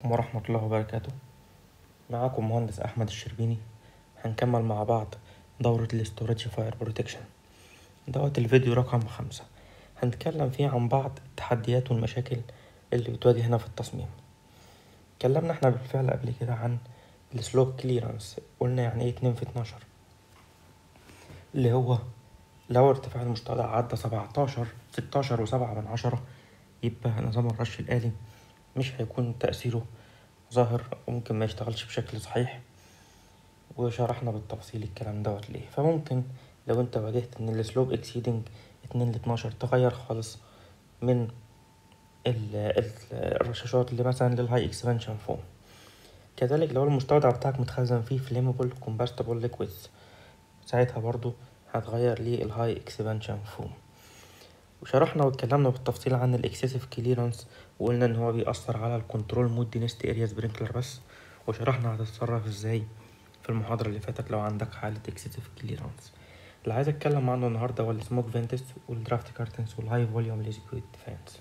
ورحمة الله وبركاته معاكم مهندس أحمد الشربيني هنكمل مع بعض دورة الاستورج فاير بروتكشن دوت الفيديو رقم خمسة هنتكلم فيه عن بعض التحديات والمشاكل اللي بتواجهنا في التصميم اتكلمنا احنا بالفعل قبل كده عن السلوب كليرانس قلنا يعني ايه اتنين في اتناشر اللي هو لو ارتفاع المستودع عدى سبعتاشر ستاشر وسبعة من عشرة يبقى نظام الرش الآلي مش هيكون تأثيره ظاهر وممكن ما يشتغلش بشكل صحيح وشرحنا بالتفصيل الكلام دوت ليه فممكن لو انت واجهت ان السلوب اكسيدنج اتنين لاتناشر تغير خالص من ال ال الرشاشات اللي مثلا للهاي اكسبانشن فوم كذلك لو المستودع بتاعك متخزن فيه فليمبل كومباستبل ليكويدز ساعتها برضو هتغير للهاي اكسبانشن فوم وشرحنا واتكلمنا بالتفصيل عن الاكسسيف كليرانس وقلنا ان هو بيأثر على الكنترول مود دينست اريا سبرينكلر بس وشرحنا هتتصرف ازاي في المحاضرة اللي فاتت لو عندك حالة اكسسيف كليرانس اللي عايز اتكلم عنه النهاردة هو السموك فينتس والدرافت كارتنز والهاي فوليوم لوز بيت فانز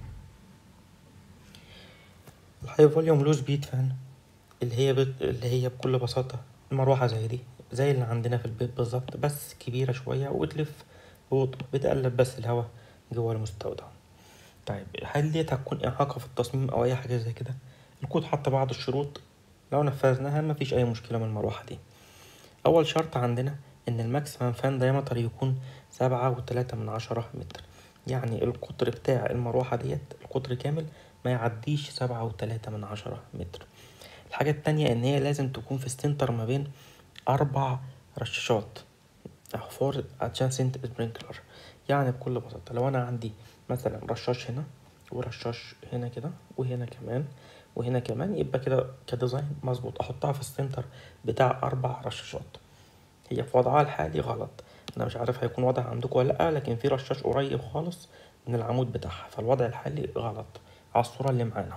الهاي فوليوم لوز بيت فان اللي هي بت... اللي هي بكل بساطة مروحة زي دي زي اللي عندنا في البيت بالظبط بس كبيرة شوية وبتلف ببطء بتقلب بس الهواء جوه المستودع طيب هل ديت هتكون إعاقة في التصميم أو أي حاجة زي كده الكود حط بعض الشروط لو نفذناها مفيش أي مشكلة من المروحة دي أول شرط عندنا إن الماكسيمم فان دايمتر يكون سبعة وتلاتة من عشرة متر يعني القطر بتاع المروحة ديت القطر كامل ما يعديش سبعة وتلاتة من عشرة متر الحاجة التانية إن هي لازم تكون في السنتر ما بين أربع رشاشات أو فور adjacent sprinkler يعني بكل بساطة لو أنا عندي مثلا رشاش هنا ورشاش هنا كده وهنا كمان وهنا كمان يبقى كده كديزاين مظبوط أحطها في السنتر بتاع أربع رشاشات هي في وضعها الحالي غلط أنا مش عارف هيكون وضع عندكم ولا لأ لكن في رشاش قريب خالص من العمود بتاعها فالوضع الحالي غلط على الصورة اللي معانا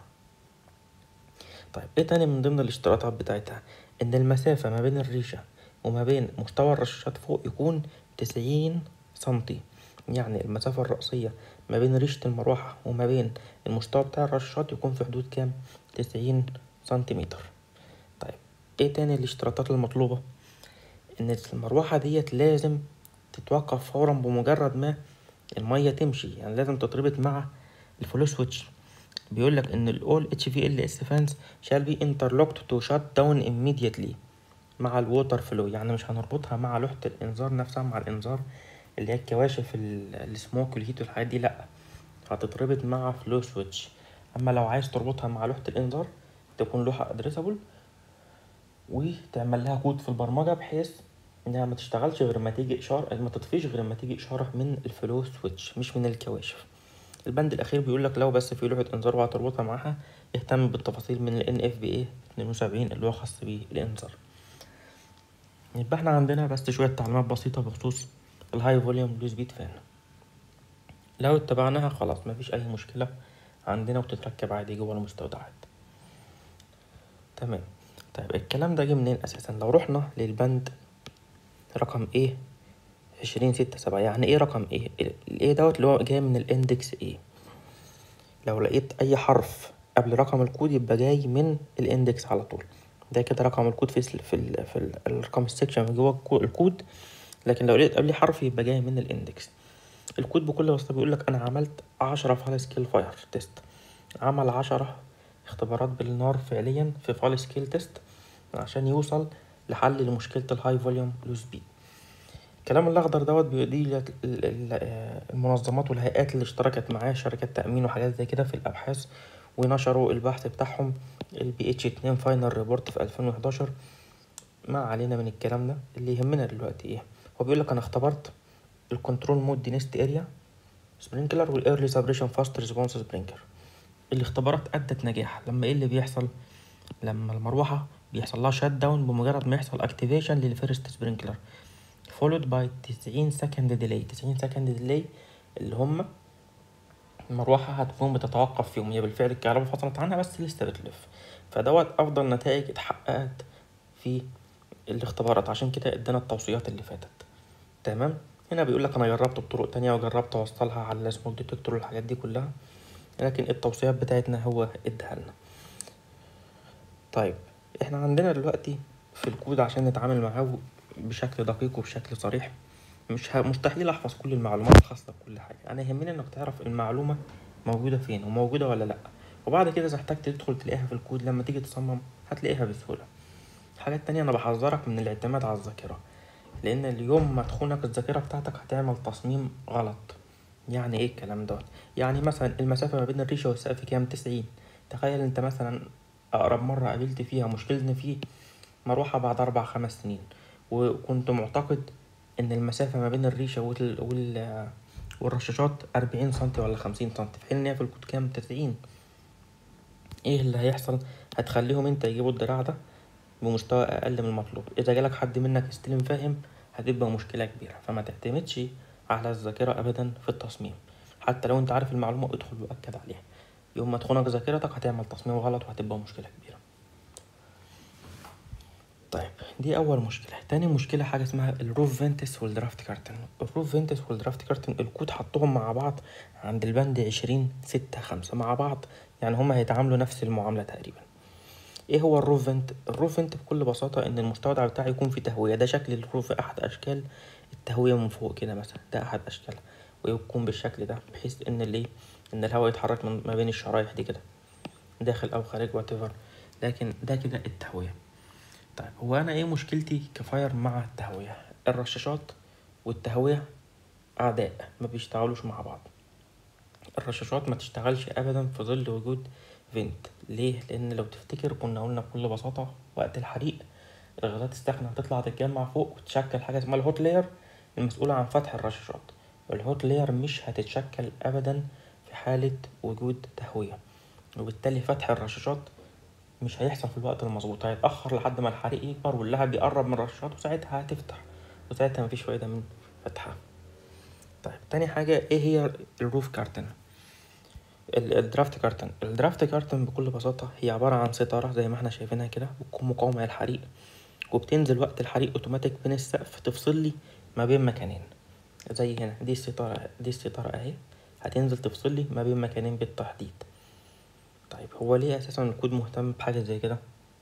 طيب ايه تاني من ضمن الاشتراطات بتاعتها ان المسافة ما بين الريشة وما بين مستوى الرشاشات فوق يكون تسعين سنتي يعني المسافة الرئيسية ما بين ريشة المروحة وما بين المستوى بتاع الرشاشات يكون في حدود كام تسعين سنتيمتر طيب ايه تاني الاشتراطات المطلوبة ان المروحة ديت لازم تتوقف فورا بمجرد ما المية تمشي يعني لازم تتربط مع الفلو سويتش بيقول لك ان الاول اتش في ال اس فانز شال بي انترلوكت تو شات داون immediately مع الووتر فلو يعني مش هنربطها مع لوحة الانذار نفسها مع الانذار اللي هي الكواشف السموك والهيت والحاجات دي لا هتتربط مع فلو سويتش اما لو عايز تربطها مع لوحة الانذار تكون لوحة ادريسابل وتعمل لها كود في البرمجة بحيث انها ما تشتغلش غير ما تيجي اشارة ما تطفيش غير ما تيجي اشارة من الفلو سويتش مش من الكواشف البند الاخير بيقول لك لو بس في لوحة انذار وهتربطها معاها اهتم بالتفاصيل من ال NFPA 72 اللي هو خاص بالانذار يبقى احنا عندنا بس شوية تعليمات بسيطة بخصوص الهاي فوليوم لوز بيت فان لو اتبعناها خلاص مفيش اي مشكلة عندنا وتتركب عادي جوه المستودعات تمام طيب الكلام ده جه منين اساسا لو رحنا للبند رقم ايه عشرين ستة سبعة يعني ايه رقم ايه الايه دوت اللي هو جاي من الاندكس ايه لو لقيت اي حرف قبل رقم الكود يبقى جاي من الاندكس على طول ده كده رقم الكود في ال في ال في ال الرقم السكشن جوه الكود لكن لو لقيت قبليه حرف يبقى جاي من الاندكس الكود بكل بساطة بيقول لك انا عملت عشرة فال سكيل فاير تيست عمل عشرة اختبارات بالنار فعليا في فال سكيل تيست عشان يوصل لحل لمشكلة الهاي فوليوم لوز بيت الكلام الاخضر دوت بيدي المنظمات والهيئات اللي اشتركت معاه شركات تامين وحاجات زي كده في الابحاث ونشروا البحث بتاعهم البي اتش 2 فاينل ريبورت في 2011 ما علينا من الكلام ده اللي يهمنا دلوقتي ايه هو بيقول لك انا اختبرت الكنترول مود دينست اريا سبرينكلر والايرلي سابريشن فاست ريسبونس سبرينكلر الاختبارات ادت نجاح لما ايه اللي بيحصل لما المروحه بيحصل لها شات داون بمجرد ما يحصل اكتيفيشن للفيرست سبرينكلر followed by 90 سكند ديلي 90 سكند ديلي اللي هم المروحة هتكون بتتوقف فيهم هي بالفعل الكهرباء فصلت عنها بس لسه بتلف فدوت أفضل نتائج اتحققت في الاختبارات عشان كده ادانا التوصيات اللي فاتت تمام هنا بيقول لك انا جربت بطرق تانية وجربت اوصلها على السموك ديتكتور والحاجات دي كلها لكن التوصيات بتاعتنا هو اداها لنا طيب احنا عندنا دلوقتي في الكود عشان نتعامل معاه بشكل دقيق وبشكل صريح مش ه... مستحيل احفظ كل المعلومات الخاصة بكل حاجة انا يهمني انك تعرف المعلومة موجودة فين وموجودة ولا لأ وبعد كده اذا احتجت تدخل تلاقيها في الكود لما تيجي تصمم هتلاقيها بسهولة الحاجة التانية انا بحذرك من الاعتماد على الذاكرة لان اليوم ما تخونك الذاكرة بتاعتك هتعمل تصميم غلط يعني ايه الكلام دوت يعني مثلا المسافة ما بين الريشة والسقف كام تسعين تخيل انت مثلا اقرب مرة قابلت فيها مشكلة ان في مروحة بعد اربع خمس سنين وكنت معتقد ان المسافة ما بين الريشة وال... وال... والرشاشات أربعين سنتي ولا خمسين سنتي في حين ان هي في الكود كام تسعين ايه اللي هيحصل هتخليهم انت يجيبوا الدراع ده بمستوى اقل من المطلوب اذا جالك حد منك يستلم فاهم هتبقى مشكلة كبيرة فما تعتمدش على الذاكرة ابدا في التصميم حتى لو انت عارف المعلومة ادخل وأكد عليها يوم ما تخونك ذاكرتك هتعمل تصميم غلط وهتبقى مشكلة كبيرة طيب دي أول مشكلة تاني مشكلة حاجة اسمها الروف فينتس والدرافت كارتن الروف فينتس والدرافت كارتن الكود حطهم مع بعض عند البند عشرين ستة خمسة مع بعض يعني هما هيتعاملوا نفس المعاملة تقريبا ايه هو الروف فينت الروف فينت بكل بساطة ان المستودع بتاعي يكون فيه تهوية ده شكل الروف احد اشكال التهوية من فوق كده مثلا ده احد اشكالها ويكون بالشكل ده بحيث ان الايه ان الهواء يتحرك من ما بين الشرايح دي كده داخل او خارج واتيفر لكن ده كده التهوية طيب هو انا ايه مشكلتي كفاير مع التهوية الرشاشات والتهوية اعداء ما بيشتغلوش مع بعض الرشاشات ما تشتغلش ابدا في ظل وجود فينت ليه لان لو تفتكر كنا قلنا بكل بساطة وقت الحريق الغازات الساخنة هتطلع تتجمع فوق وتشكل حاجة اسمها الهوت لاير المسؤولة عن فتح الرشاشات الهوت لاير مش هتتشكل ابدا في حالة وجود تهوية وبالتالي فتح الرشاشات مش هيحصل في الوقت المظبوط هيتأخر لحد ما الحريق يكبر واللهب يقرب من الرشاشات وساعتها هتفتح وساعتها مفيش فايدة من فتحها طيب تاني حاجة ايه هي الروف كارتن الدرافت كارتن الدرافت كارتن بكل بساطة هي عبارة عن ستارة زي ما احنا شايفينها كده بتكون مقاومة للحريق وبتنزل وقت الحريق اوتوماتيك من السقف تفصل لي ما بين مكانين زي هنا دي الستارة دي الستارة اهي هتنزل تفصل لي ما بين مكانين بالتحديد طيب هو ليه اساسا الكود مهتم بحاجة زي كده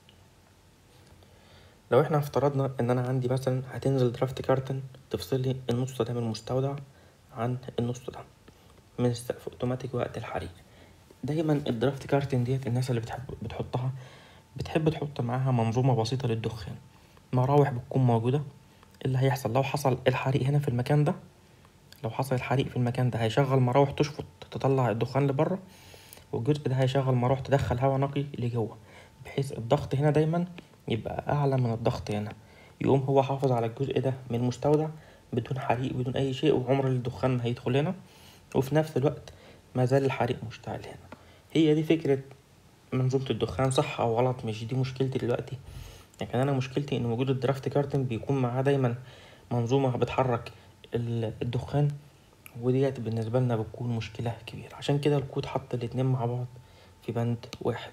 لو احنا افترضنا ان انا عندي مثلا هتنزل درافت كارتن تفصل لي النص ده من المستودع عن النص ده من السقف اوتوماتيك وقت الحريق دايما الدرافت كارتن ديت الناس اللي بتحب بتحطها بتحب تحط معاها منظومة بسيطة للدخان مراوح بتكون موجودة اللي هيحصل لو حصل الحريق هنا في المكان ده لو حصل الحريق في المكان ده هيشغل مراوح تشفط تطلع الدخان لبره والجزء ده هيشغل مراوح تدخل هواء نقي لجوه بحيث الضغط هنا دايما يبقى اعلى من الضغط هنا يقوم هو حافظ على الجزء ده من المستودع بدون حريق بدون اي شيء وعمر الدخان ما هيدخل هنا وفي نفس الوقت ما زال الحريق مشتعل هنا هي دي فكرة منظومة الدخان صح أو غلط مش دي مشكلتي دلوقتي لكن أنا مشكلتي إن وجود الدرافت كارتن بيكون معاه دايما منظومة بتحرك الدخان وديت بالنسبة لنا بتكون مشكلة كبيرة عشان كده الكود حط الاتنين مع بعض في بند واحد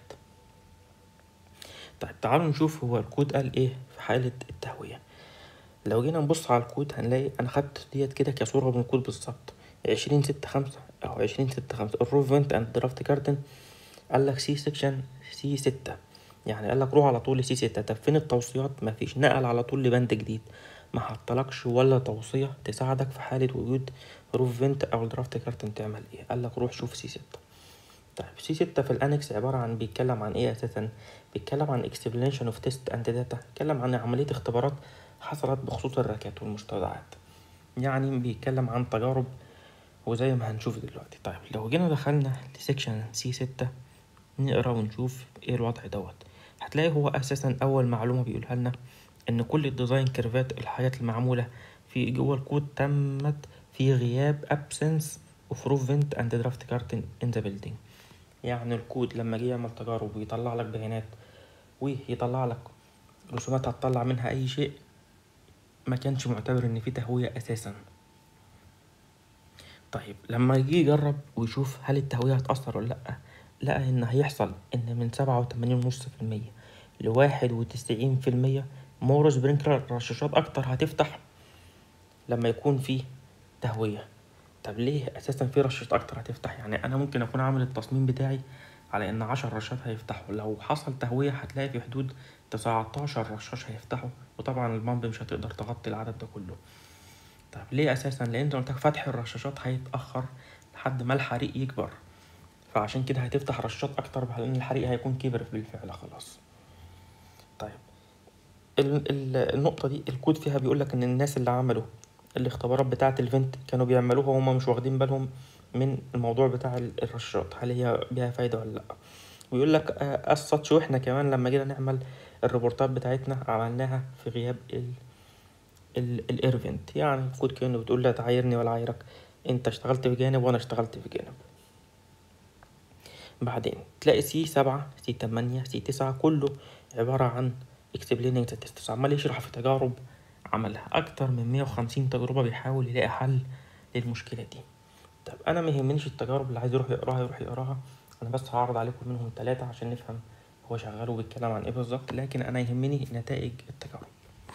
طيب تعالوا نشوف هو الكود قال ايه في حالة التهوية لو جينا نبص على الكود هنلاقي انا خدت ديت كده كصورة من الكود بالظبط عشرين ستة خمسة أو عشرين ستة خمسة الروف فينت أند درافت كارتن قال لك سي سكشن سي ستة يعني قال لك روح على طول لسي ستة طب فين التوصيات مفيش نقل على طول لبند جديد ما حطلكش ولا توصية تساعدك في حالة وجود روف فينت أو درافت كارتن تعمل ايه قال لك روح شوف سي ستة طيب سي ستة في الانكس عبارة عن بيتكلم عن ايه اساسا بيتكلم عن explanation of test and data بيتكلم عن عملية اختبارات حصلت بخصوص الراكات والمستودعات يعني بيتكلم عن تجارب وزي ما هنشوف دلوقتي طيب لو جينا دخلنا لسكشن سي ستة نقرا ونشوف ايه الوضع دوت هتلاقي هو اساسا اول معلومة بيقولها لنا ان كل الديزاين كيرفات الحاجات المعمولة في جوه الكود تمت في غياب absence of roof vent and draft curtain in the building يعني الكود لما جه يعمل تجارب ويطلع لك بيانات ويطلع لك رسومات هتطلع منها اي شيء ما كانش معتبر ان في تهوية اساسا طيب لما يجي يجرب ويشوف هل التهوية هتأثر ولا لأ لقى إن هيحصل إن من سبعة وتمانين ونص في المية لواحد وتسعين في المية مور سبرينكلر رشاشات أكتر هتفتح لما يكون في تهوية طب ليه أساسا في رشاشات أكتر هتفتح يعني أنا ممكن أكون عامل التصميم بتاعي على ان عشر رشات هيفتحوا لو حصل تهوية هتلاقي في حدود تسعتاشر رشاش هيفتحوا وطبعا البامب مش هتقدر تغطي العدد ده كله طب ليه اساسا لان زي ما قلت لك فتح الرشاشات هيتاخر لحد ما الحريق يكبر فعشان كده هتفتح رشاشات اكتر لان الحريق هيكون كبر بالفعل خلاص طيب ال- ال- النقطة دي الكود فيها بيقول لك إن الناس اللي عملوا الاختبارات بتاعة الفنت كانوا بيعملوها وهم مش واخدين بالهم من الموضوع بتاع ال- الرشاشات هل هي بيها فايدة ولا لأ ويقول لك الساتش واحنا كمان لما جينا نعمل الريبورتات بتاعتنا عملناها في غياب ال ال الايرفنت يعني الكود كأنه بتقول لا تعايرني ولا عايرك انت اشتغلت في جانب وانا اشتغلت في جانب بعدين تلاقي سي سبعة سي تمانية سي تسعة كله عبارة عن explaining statistics عمال يشرح في تجارب عملها أكتر من مية وخمسين تجربة بيحاول يلاقي حل للمشكلة دي طب أنا ما يهمنيش التجارب اللي عايز يروح يقراها يروح يقراها أنا بس هعرض عليكم منهم ثلاثة عشان نفهم هو شغال وبيتكلم عن إيه بالظبط لكن أنا يهمني نتائج التجارب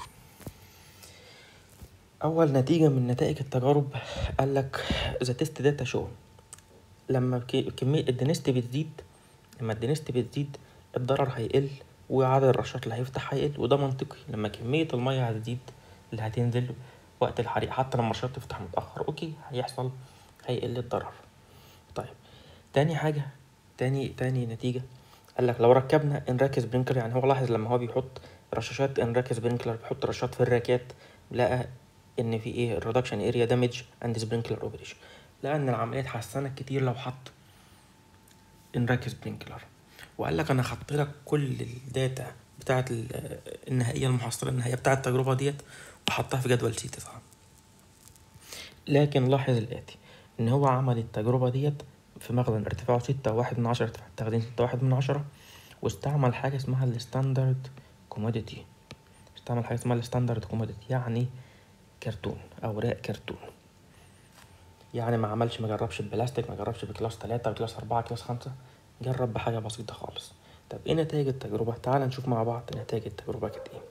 أول نتيجة من نتائج التجارب قال لك the test data show لما ك- كمية الدنستي بتزيد لما الدنستي بتزيد الضرر هيقل وعدد الرشات اللي هيفتح هيقل وده منطقي لما كمية المية هتزيد اللي هتنزل وقت الحريق حتى لما الرشات تفتح متأخر اوكي هيحصل هيقل الضرر طيب تاني حاجة تاني تاني نتيجة قال لك لو ركبنا انراك سبرينكلر يعني هو لاحظ لما هو بيحط رشاشات انراك سبرينكلر بيحط رشاشات في الراكات لقى ان في ايه الريدكشن اريا دامج اند سبرينكلر اوبريشن لقى ان العمليه اتحسنت كتير لو حط انراك سبرينكلر وقال لك انا خدت لك كل الداتا بتاعت ال- النهائيه المحصله النهائيه بتاعت التجربه ديت وحطها في جدول سي 9 لكن لاحظ الآتي إن هو عمل التجربة ديت في مخزن ارتفاعه ستة واحد من عشرة ارتفاع التخزين ستة واحد من عشرة واستعمل حاجة اسمها الستاندرد كوموديتي استعمل حاجة اسمها الستاندرد كوموديتي يعني كرتون أوراق كرتون يعني ما عملش ما جربش ببلاستيك ما جربش بكلاس تلاتة كلاس أربعة كلاس خمسة جرب بحاجة بسيطة خالص طب ايه نتائج التجربة تعال نشوف مع بعض نتائج التجربة كانت ايه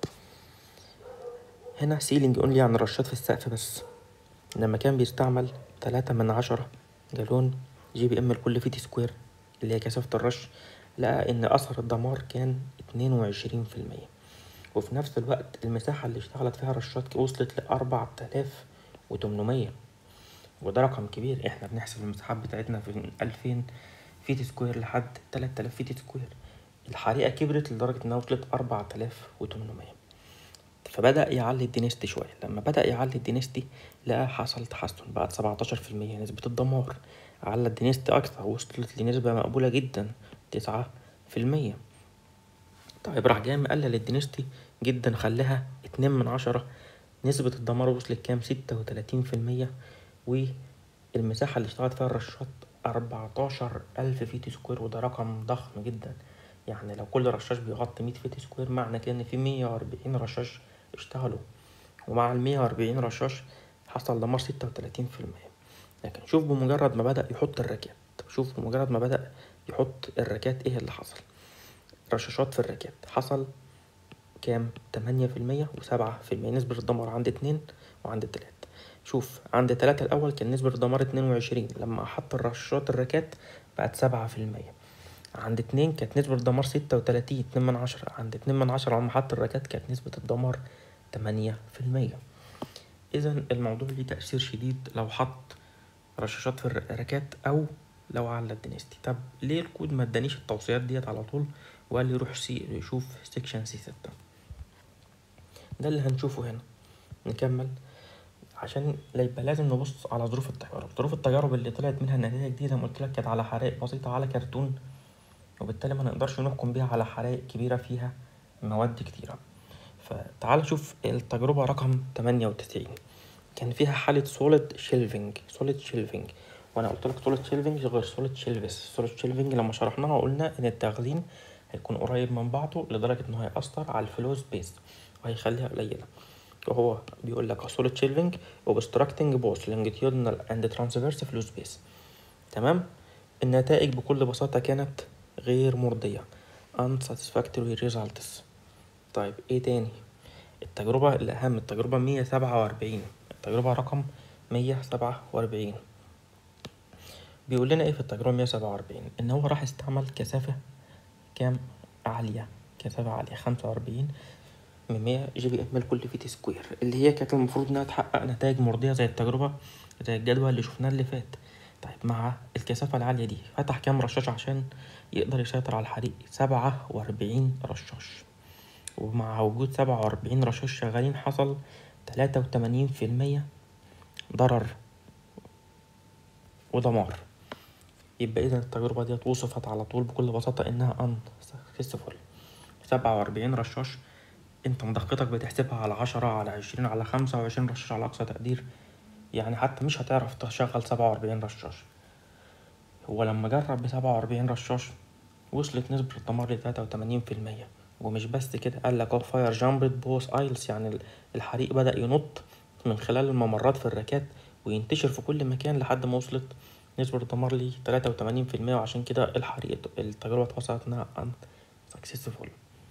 هنا سيلينج اونلي يعني رشات في السقف بس لما كان بيستعمل تلاتة من عشرة جالون جي بي ام لكل فيت سكوير اللي هي كثافة الرش لقى إن أثر الدمار كان اتنين وعشرين في المية وفي نفس الوقت المساحة اللي اشتغلت فيها رشات وصلت لأربعة آلاف وتمنمية وده رقم كبير احنا بنحسب المساحات بتاعتنا في ألفين فيت سكوير لحد تلات آلاف فيت سكوير الحريقة كبرت لدرجة إنها وصلت أربعة آلاف وتمنمية فبدأ يعلي الدينستي شوية لما بدأ يعلي الدينستي لقى حصل تحسن بقت سبعتاشر في المية نسبة الدمار على الدينستي أكتر وصلت لنسبة مقبولة جدا تسعة في المية طيب راح جاي مقلل الدينستي جدا خلاها اتنين من عشرة نسبة الدمار وصلت كام ستة وتلاتين في المية والمساحة اللي اشتغلت فيها الرشات أربعتاشر ألف فيت سكوير وده رقم ضخم جدا يعني لو كل رشاش بيغطي مية فيت سكوير معنى كده إن في مية وأربعين رشاش اشتغلوا ومع المية وأربعين رشاش حصل دمار ستة وتلاتين في المية لكن شوف بمجرد ما بدأ يحط الراكات شوف بمجرد ما بدأ يحط الراكات ايه اللي حصل رشاشات في الراكات حصل كام تمانية في المية وسبعة في المية نسبة الدمار عند اتنين وعند تلاتة شوف عند تلاتة الأول كان نسبة الدمار اتنين وعشرين لما حط الرشاشات الراكات بقت سبعة في المية عند اتنين كانت نسبة الدمار ستة وتلاتين اتنين من عشرة عند اتنين من عشرة لما حط الراكات كانت نسبة الدمار تمانية في المية إذا الموضوع ليه تأثير شديد لو حط رشاشات في الراكات أو لو على الدنستي طب ليه الكود ما ادانيش التوصيات ديت على طول وقال لي روح سي يشوف سيكشن سي ستة ده اللي هنشوفه هنا نكمل عشان لا يبقى لازم نبص على ظروف التجارب ظروف التجارب اللي طلعت منها النتائج دي زي ما قلت لك كانت على حرائق بسيطة على كرتون وبالتالي ما نقدرش نحكم بيها على حرائق كبيرة فيها مواد كتيرة فتعال شوف التجربة رقم 98 كان فيها حالة سوليد شيلفينج سوليد شيلفينج وانا قلت لك سوليد شيلفينج غير سوليد شيلفيس سوليد شيلفينج لما شرحناها قلنا ان التخزين هيكون قريب من بعضه لدرجة انه هيأثر على الفلو سبيس وهيخليها قليلة وهو بيقول لك solid shelving obstructing both longitudinal and transverse flow space تمام النتائج بكل بساطة كانت غير مرضية unsatisfactory results طيب ايه تاني التجربة الأهم التجربة مية سبعة وأربعين التجربة رقم مية سبعة وأربعين بيقول لنا ايه في التجربة 147 ان هو راح استعمل كثافة كام عالية كثافة عالية 45 من 100 جي بي ام لكل فيت سكوير اللي هي كانت المفروض انها تحقق نتائج مرضية زي التجربة زي الجدول اللي شفناه اللي فات طيب مع الكثافة العالية دي فتح كام رشاش عشان يقدر يسيطر على الحريق سبعة وأربعين رشاش ومع وجود سبعة وأربعين رشاش شغالين حصل تلاتة وتمانين في المية ضرر ودمار يبقى إذا التجربة دي وصفت على طول بكل بساطة إنها unsuccessful سبعة وأربعين رشاش أنت مدقتك بتحسبها على عشرة على عشرين على خمسة وعشرين رشاش على أقصى تقدير يعني حتى مش هتعرف تشغل سبعة وأربعين رشاش هو لما جرب بسبعة وأربعين رشاش وصلت نسبة الدمار لتلاتة وتمانين في المية ومش بس كده قال لك اهو فاير جامبت بوس ايلس يعني الحريق بدأ ينط من خلال الممرات في الركات وينتشر في كل مكان لحد ما وصلت نسبة الدمار لي تلاتة وتمانين في المية وعشان كده الحريق التجربة اتوصلت انها ان سكسسفول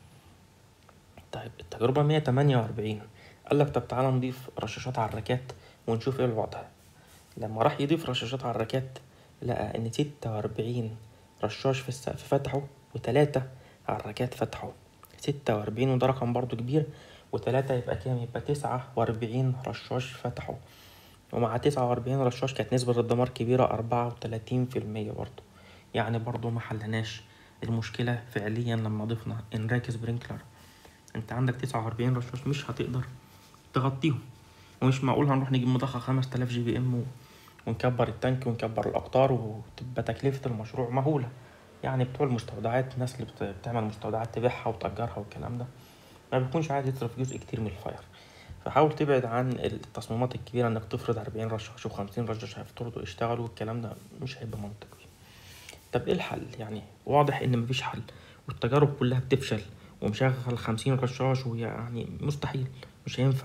طيب التجربة مية تمانية وأربعين قال لك طب تعالى نضيف رشاشات على الركات ونشوف ايه الوضع لما راح يضيف رشاشات على الركات لقى ان ستة وأربعين رشاش في السقف فتحوا وتلاتة على الركات فتحوا ستة وأربعين وده رقم برضو كبير وتلاتة يبقى كام يبقى تسعة وأربعين رشاش فتحوا ومع تسعة وأربعين رشاش كانت نسبة الدمار كبيرة أربعة وتلاتين في المية برضو يعني برضو ما حلناش المشكلة فعليا لما ضفنا انراك سبرينكلر انت عندك تسعة وأربعين رشاش مش هتقدر تغطيهم ومش معقول هنروح نجيب مضخة خمس تلاف جي بي ام ونكبر التانك ونكبر الأقطار وتبقى تكلفة المشروع مهولة يعني بتوع المستودعات الناس اللي بتعمل مستودعات تبيعها وتأجرها والكلام ده ما بيكونش عايز يصرف جزء كتير من الفاير فحاول تبعد عن التصميمات الكبيرة انك تفرض أربعين رشاش وخمسين رشاش هيفترضوا يشتغلوا والكلام ده مش هيبقى منطقي طب ايه الحل يعني واضح ان مفيش حل والتجارب كلها بتفشل ومشغل خمسين رشاش ويعني مستحيل مش هينفع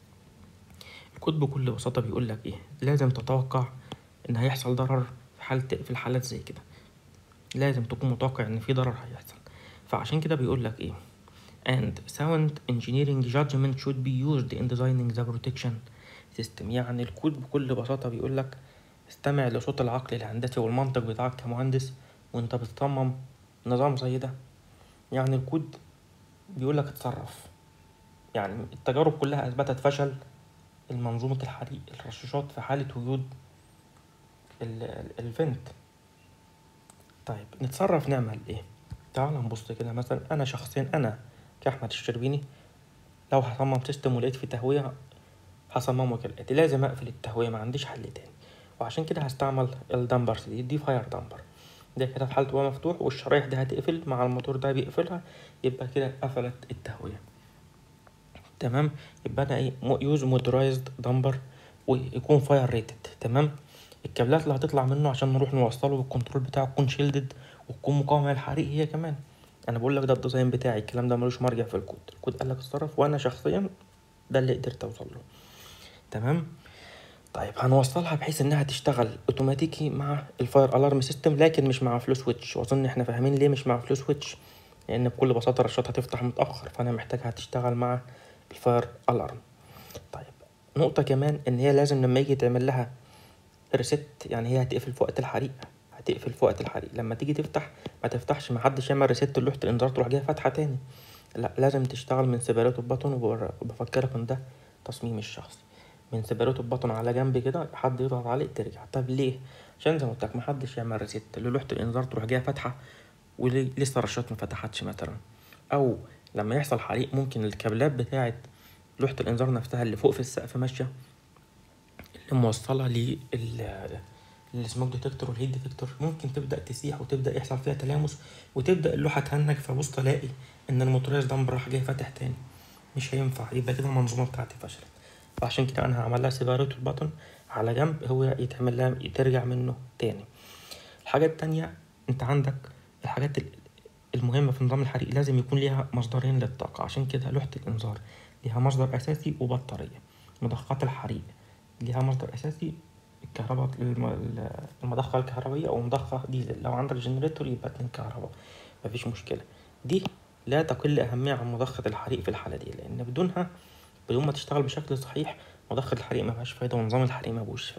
الكود بكل بساطة بيقول لك ايه لازم تتوقع ان هيحصل ضرر في حالة في الحالات زي كده لازم تكون متوقع ان في ضرر هيحصل فعشان كده بيقول لك ايه and sound engineering judgment should be used in designing the protection system يعني الكود بكل بساطة بيقول لك استمع لصوت العقل الهندسي والمنطق بتاعك كمهندس وانت بتصمم نظام زي ده يعني الكود بيقول لك اتصرف يعني التجارب كلها اثبتت فشل المنظومة الحريق الرشاشات في حالة وجود الفنت طيب نتصرف نعمل ايه تعال نبص كده مثلا انا شخصيا انا كاحمد الشربيني لو هصمم سيستم ولقيت فيه تهوية هصممه كالآتي لازم اقفل التهوية ما عنديش حل تاني وعشان كده هستعمل الدمبر دي دي فاير دمبر ده كده في حالة هو مفتوح والشرايح دي هتقفل مع الموتور ده بيقفلها يبقى كده قفلت التهوية تمام يبقى انا ايه يوز موتورايزد دمبر ويكون فاير ريتد تمام الكابلات اللي هتطلع منه عشان نروح نوصله والكنترول بتاعه يكون شيلدد وتكون مقاومة للحريق هي كمان انا بقول لك ده الديزاين بتاعي الكلام ده ملوش مرجع في الكود الكود قال لك اتصرف وانا شخصيا ده اللي قدرت اوصل له تمام طيب هنوصلها بحيث انها تشتغل اوتوماتيكي مع الفاير الارم سيستم لكن مش مع فلو سويتش واظن احنا فاهمين ليه مش مع فلو سويتش لان بكل بساطه الرشاط هتفتح متاخر فانا محتاجها تشتغل مع الفاير الارم طيب نقطه كمان ان هي لازم لما يجي تعمل لها ريست يعني هي هتقفل في وقت الحريق هتقفل في وقت الحريق لما تيجي تفتح ما تفتحش ما حدش يعمل ريست لوحه الانذار تروح جايه فاتحه تاني لا لازم تشتغل من سيبريتو باتون وبفكرك ان ده تصميم الشخص من سيبريتو باتون على جنب كده حد يضغط عليه ترجع طب ليه عشان زي ما قلت لك ما حدش يعمل ريست لوحه الانذار تروح جايه فاتحه ولسه الرشات ما فتحتش مثلا او لما يحصل حريق ممكن الكابلات بتاعه لوحه الانذار نفسها اللي فوق في السقف ماشيه اللي موصله لل السموك ديتكتور والهيت ديتكتور ممكن تبدا تسيح وتبدا يحصل فيها تلامس وتبدا اللوحه تهنج فبص تلاقي ان الموتوريز دمبر راح جاي فاتح تاني مش هينفع يبقى كده المنظومه بتاعتي فشلت فعشان كده انا هعمل لها سيباريتو البطن على جنب هو يتعمل لها ترجع منه تاني الحاجه التانية انت عندك الحاجات المهمه في نظام الحريق لازم يكون ليها مصدرين للطاقه عشان كده لوحه الانذار ليها مصدر اساسي وبطاريه مضخات الحريق ليها مصدر اساسي الكهرباء المضخة الكهربائية أو مضخة ديزل لو عندك جنريتور يبقى اتنين كهرباء مفيش مشكلة دي لا تقل أهمية عن مضخة الحريق في الحالة دي لأن بدونها بدون ما تشتغل بشكل صحيح مضخة الحريق مفيهاش فايدة ونظام الحريق مبوش فايدة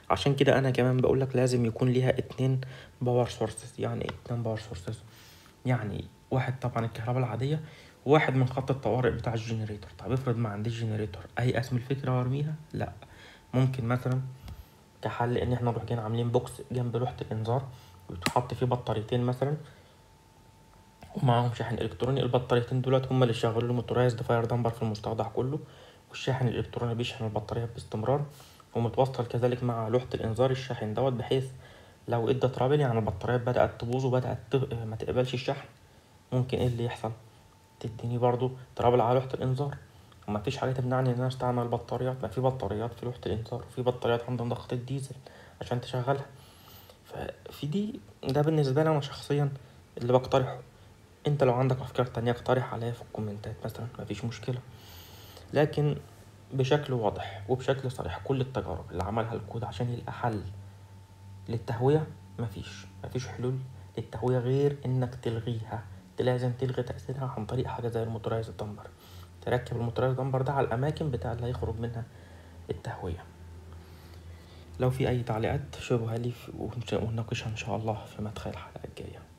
عشان كده انا كمان بقولك لازم يكون ليها اتنين باور سورسز يعني ايه اتنين باور سورسز يعني واحد طبعا الكهرباء العادية وواحد من خط الطوارئ بتاع الجنريتور طب افرض ما عنديش جنريتور اي اسم الفكرة وارميها لا ممكن مثلا كحل ان احنا نروح جايين عاملين بوكس جنب لوحة الانذار ويتحط فيه بطاريتين مثلا ومعاهم شاحن الكتروني البطاريتين دولت هما اللي شغالوا الموتورايزد فاير دمبر في المستودع كله والشاحن الالكتروني بيشحن البطاريه باستمرار ومتوصل كذلك مع لوحه الانذار الشاحن دوت بحيث لو ادى ترابل يعني البطاريات بدات تبوظ وبدات ت- ما تقبلش الشحن ممكن ايه اللي يحصل تديني برضو ترابل على لوحه الانذار وما فيش حاجه تمنعني ان انا استعمل بطاريات ما في بطاريات في لوحه الانذار وفي بطاريات عند ضغط الديزل عشان تشغلها ففي دي ده بالنسبه لي انا شخصيا اللي بقترحه انت لو عندك افكار تانية اقترح عليا في الكومنتات مثلا مفيش مشكلة لكن بشكل واضح وبشكل صريح كل التجارب اللي عملها الكود عشان يلقى حل للتهوية مفيش مفيش حلول للتهوية غير انك تلغيها انت لازم تلغي تأثيرها عن طريق حاجة زي الموتورايز دمبر تركب الموتورايز دمبر ده على الأماكن بتاع اللي هيخرج منها التهوية لو في أي تعليقات شوفوها لي ونناقشها إن شاء الله في مدخل الحلقة الجاية